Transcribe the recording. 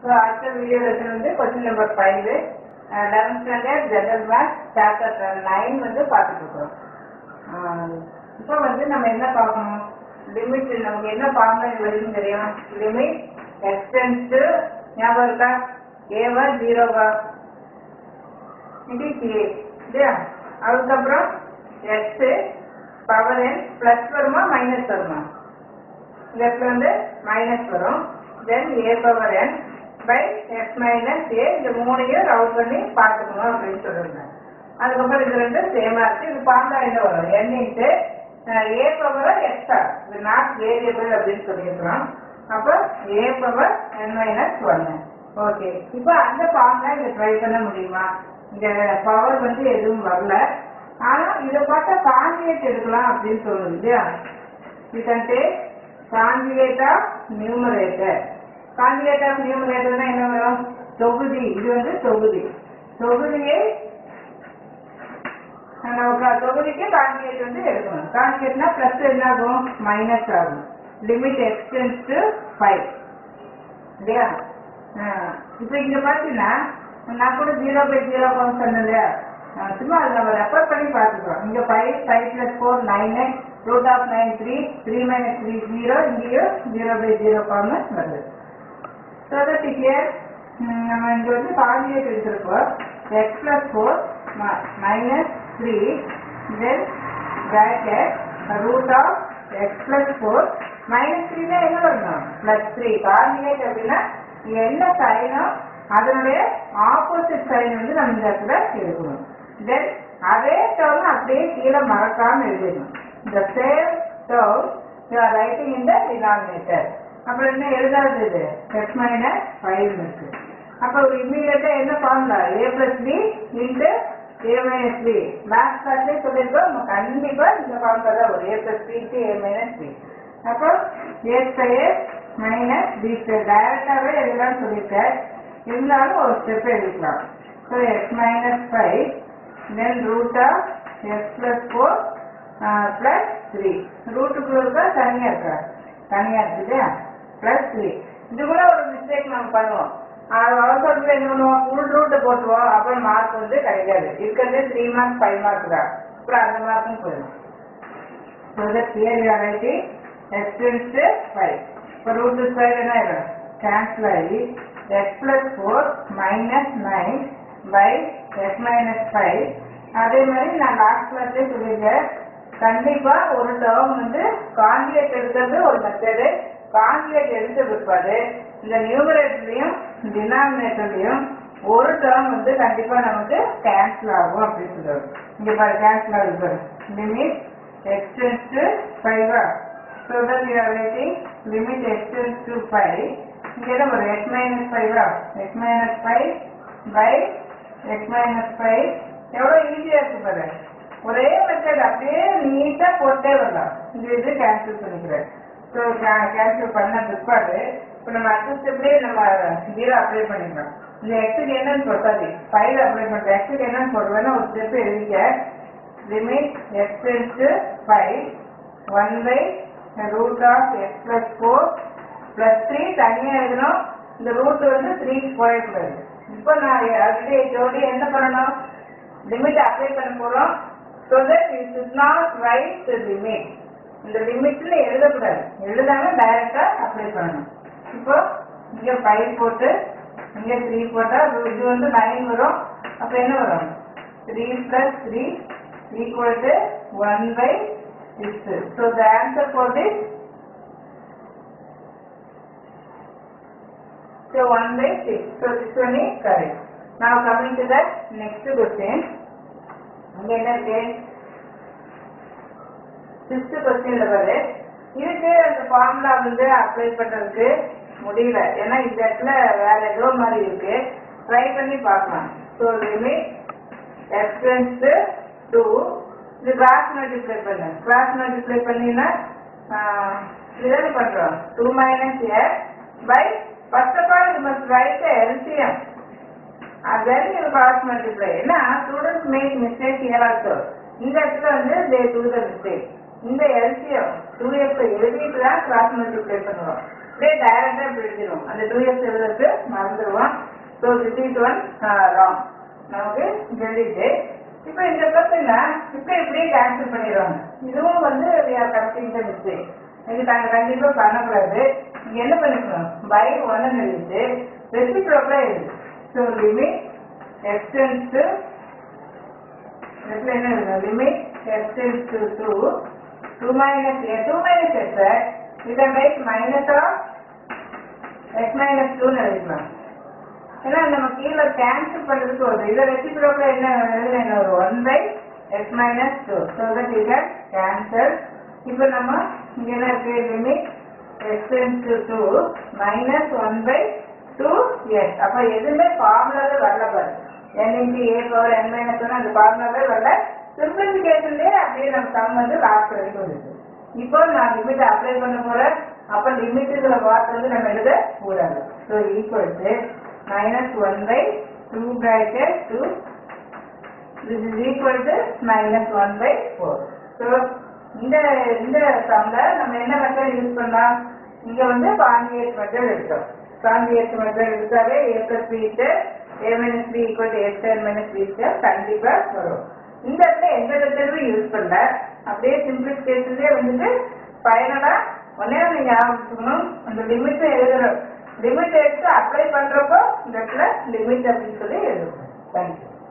So அடுத்த video lesson வந்து question number five eleventh standard general maths chapter nine வந்து பார்த்துட்டு இருக்கிறோம் இப்போ வந்து நம்ம என்ன பார்க்கணும் லிமிட் நமக்கு என்ன ஃபார்முலா வருதுன்னு தெரியும் லிமிட் எக்ஸ்டென்ஸ் ஞாபகம் இருக்கா ஏவா ஜீரோவா இது ஏ இல்லையா அதுக்கப்புறம் எக்ஸ் பவர் என் ப்ளஸ் வருமா மைனஸ் வருமா லெஃப்ட் வந்து மைனஸ் வரும் then a power n by x minus a இந்த மூணையும் ரவுண்ட் பண்ணி பார்த்துக்கணும் அப்படின்னு சொல்லியிருந்தேன் அதுக்கப்புறம் இது ரெண்டும் சேமா இருக்கு இது பார்த்தா என்ன வரும் n into a power extra இது நாட் வேரியபிள் அப்படின்னு சொல்லியிருக்கிறோம் அப்போ ஏ பவர் என் மைனஸ் ஒன்று ஓகே இப்போ அந்த ஃபார்ம்ல இதை ட்ரை பண்ண முடியுமா இந்த பவர் வந்து எதுவும் வரல ஆனா இதை பார்த்தா கான்ஜுகேட் எடுக்கலாம் அப்படின்னு சொல்லுது இல்லையா you can take conjugate of numerator conjugate of numerator னா என்ன வரும் தொகுதி இது வந்து தொகுதி தொகுதியை நம்ம தொகுதிக்கு கான்ஜுகேட் வந்து எடுக்கணும் கான்ஜுகேட்னா பிளஸ் என்ன ஆகும் மைனஸ் ஆகும் லிமிட் எக்ஸ்டென்ஸ் டு ஃபைவ் இல்லையா இப்போ இங்க பார்த்தீங்கன்னா நான் கூட ஜீரோ பை ஜீரோ சொன்னேன் இல்லையா ஆ, சும்மா அதை நம்ம ரெஃபர் பண்ணி பார்த்துக்கிறோம் இங்க five five plus four nine nine root of nine three three minus three zero இங்கேயும் ஜீரோ பை ஜீரோ ஃபார்ம் வருது ஸோ தட் ஹியர் நம்ம இங்க வந்து கான்ஜுகேட் எடுத்திருக்கோம் x plus four minus three then bracket root of x plus 4 minus 3 னா என்ன வரணும் plus 3 coordinate அப்படின்னா இங்க என்ன சைனோ அதனுடைய ஆப்போசிட் சைன் வந்து நம்ம இந்த இடத்துல எடுக்கணும் தென் அதே டேர்ம் அப்படியே கீழே மறக்காம எழுதணும் the same term you are writing in the denominator அப்புறம் என்ன எழுதாது இது x minus 5 இருக்கு அப்போ இம்மீடியட்டா என்ன formula a plus b into a minus b maths கிளாஸ்லேயே சொல்லியிருக்கோம் நம்ம கண்டிப்பா இந்த ஃபார்முலா தான் வரும் a plus b into a minus b அப்போ a square minus b square டைரக்டாகவே எழுதலாம்னு சொல்லியிருக்கேன் இருந்தாலும் ஒரு ஸ்டெப் எழுதிக்கலாம் so x minus five then root of x plus four plus three ரூட்டுக்குள்ள இருக்கா தனியாக இருக்கா தனியாக இருக்கு இல்லையா பிளஸ் த்ரீ இது கூட ஒரு மிஸ்டேக் நம்ம பண்ணுவோம் அது அவசரத்தில் என்ன பண்ணுவோம் ஃபுல் ரூட்டை போட்டுருவோம் அப்புறம் மார்க் வந்து கிடைக்காது இருக்கிறதே த்ரீ மார்க் ஃபைவ் மார்க் தான் அப்புறம் அந்த மார்க்கும் போயிடும் So that here you are writing x tends to 5. இப்போ root square என்ன ஆயிடும் cancel ஆகி x plus 4 minus 9 by x minus 5 அதே மாதிரி நான் லாஸ்ட் கிளாஸ்லேயே சொல்லியிருக்கேன் கண்டிப்பா ஒரு டேர்ம் வந்து கான்ஜுகேட் எடுக்கிறது ஒரு மெத்தடு கான்ஜுகேட் எடுத்த பிற்பாடு இந்த நியூமரேட்டர்லையும் டினாமினேட்டர்லையும் ஒரு டேர்ம் வந்து கண்டிப்பா நமக்கு கேன்சல் ஆகும் அப்படின்னு சொல்லுவாங்க இங்க பாரு கேன்சல் ஆகுது பாரு limit x tends to 5 so that you are writing limit x tends to 5 இங்க என்ன வரும் x minus 5 x minus 5 by x minus 5 எவ்வளவு ஈஸியா இருக்கு பாரு ஒரே மெத்தட் அப்படியே நீட்டா போட்டே வரலாம் இந்த இது கேன்சல் பண்ணிக்கிறேன் ஸோ கேன்சல் பண்ண பிற்பாடு இப்போ நம்ம அடுத்த ஸ்டெப்லேயே நம்ம ஜீரோ அப்ளை பண்ணிக்கலாம் இந்த எக்ஸுக்கு என்னன்னு போட்டாது ஃபைவ் அப்ளை பண்ணுறேன் எக்ஸுக்கு என்னன்னு போடுவேன்னா ஒரு ஸ்டெப் எழுதிக்க limit x tends to 5 1 by root of x plus 4 plus 3 தனியா எழுதணும் இந்த ரூட் வந்து 3 ஸ்கொயர் கூடாது இப்போ நான் ஆல்ரெடி ஜோடி என்ன பண்ணணும் லிமிட் அப்ளை பண்ண போறோம் so that you should not write the limit இந்த லிமிட்ல எழுதக்கூடாது எழுதாம டைரக்டா அப்ளை பண்ணணும் இப்போ இங்க 5 போட்டு இங்க 3 போட்டா இது வந்து 9 வரும் அப்ப என்ன வரும் 3 plus 3 equal to 1 by 6. So the answer for this so 1 by 6. So this one is correct. Now coming to the next question. அங்க என்ன இருக்கு சிக்ஸ்த் கொஸ்டின்ல பாரு இதுக்கு அந்த ஃபார்முலா வந்து அப்ளை பண்றதுக்கு முடியல ஏன்னா இந்த இடத்துல வேற ஏதோ மாதிரி இருக்கு ட்ரை பண்ணி பார்க்கலாம் ஸோ லிமிட் எக்ஸ்பென்ஸ் டூ இது கிராஸ் மல்டிப்ளை பண்ணு கிராஸ் மல்டிப்ளை பண்ணினா இது பண்றோம் two minus x by first of all you must write LCM then you cross multiply ஏன்னா students make mistake here also இந்த இடத்துல வந்து தே டூ த மிஸ்டேக் இந்த எல்சிஎம் டூ எக்ஸ் எழுதிட்டு தான் கிராஸ் மல்டிப்ளை பண்ணுவோம் அப்படியே டைரக்டா இப்படி எழுதிடுவோம் அந்த டூ இயர்ஸ் எழுதுறதுக்கு மறந்துடுவோம் so this is one wrong நமக்கு எழுதிட்டு இப்போ இந்த பசங்க இப்படி இப்படியே கேன்சல் பண்ணிடுவாங்க இதுவும் வந்து we are correcting the mistake இது நாங்கள் கண்டிப்பாக பண்ணக்கூடாது இங்க என்ன பண்ணிக்கணும் பை ஒன்னு எழுதிட்டு ரெசிப்ரோக்கா எழுது ஸோ லிமிட் எக்ஸ்டென்ஸ் டு இதுல என்ன எழுதணும் limit x tends to two two minus a two minus x இதை make minus of x minus டூன்னு எழுதிக்கலாம் ஏன்னா நம்ம கீழே கேன்சல் பண்ணுறதுக்கு வருது இதை ரெசிப்ரோக்கில் என்ன எழுதுனா என்ன ஒரு one by x minus two so that you can cancel இப்போ நம்ம இங்கே என்ன இருக்கு limit x tends to two minus one by two s அப்போ எதுவுமே ஃபார்முலாவே வரல பாரு n into a power n minus one அந்த ஃபார்முலாவே வரல சிம்பிளிஃபிகேஷன்லேயே அப்படியே நம்ம சம் வந்து லாஸ்ட் வரைக்கும் வருது இப்போ நான் லிமிட் அப்ளை பண்ண போறேன் அப்ப லிமிட்டுங்கிற வார்த்தை வந்து நம்ம எழுத கூடாது so equal to minus one by two bracket two this is equal to minus one by four so இந்த இந்த சம்ல நம்ம என்ன மெத்தட் யூஸ் பண்ணலாம் இங்க வந்து கான்ஜுகேட் மெத்தட் எடுத்தோம் கான்ஜுகேட் மெத்தட் எடுத்தாலே a plus b a minus b equal to s ten minus b கண்டிப்பா வரும் இந்த இடத்துல எந்த மெத்தடும் யூஸ் பண்ணல அப்படியே சிம்பிளிஃபிகேஷன்லேயே வந்துட்டு ஃபைனலா ஒன்னே ஒன்று ஞாபகம் வச்சுக்கணும் அந்த லிமிட்டை எழுதுறோம் லிமிட் எடுத்து அப்ளை பண்றப்போ இந்த இடத்துல லிமிட் அப்படின்னு சொல்லி எழுதுறோம் தேங்க்யூ